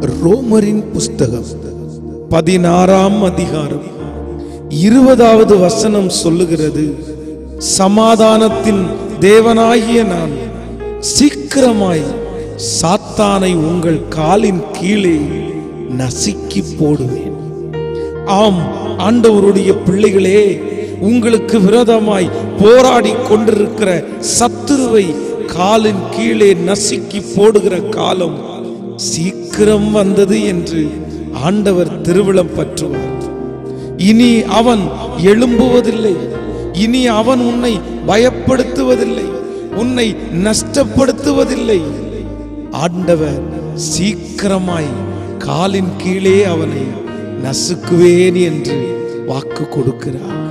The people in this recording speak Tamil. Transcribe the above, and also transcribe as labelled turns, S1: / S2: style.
S1: ரோமரின் புஸ்தகம் பதினாறாம் அதிகாரம் இருபதாவது வசனம் சொல்லுகிறது சமாதானத்தின் தேவனாகிய நான் சீக்கிரமாய் சாத்தானை உங்கள் காலின் கீழே நசுக்கி போடுவேன் ஆம் ஆண்டவருடைய பிள்ளைகளே உங்களுக்கு விரோதமாய் போராடி கொண்டிருக்கிற சத்துருவை காலின் கீழே நசுக்கி போடுகிற காலம் சீக்கிரம் வந்தது என்று ஆண்டவர் திருவிழம் பற்றுவார் இனி அவன் எழும்புவதில்லை இனி அவன் உன்னை பயப்படுத்துவதில்லை உன்னை நஷ்டப்படுத்துவதில்லை ஆண்டவர் சீக்கிரமாய் காலின் கீழே அவனை நசுக்குவேன் என்று வாக்கு கொடுக்கிறார்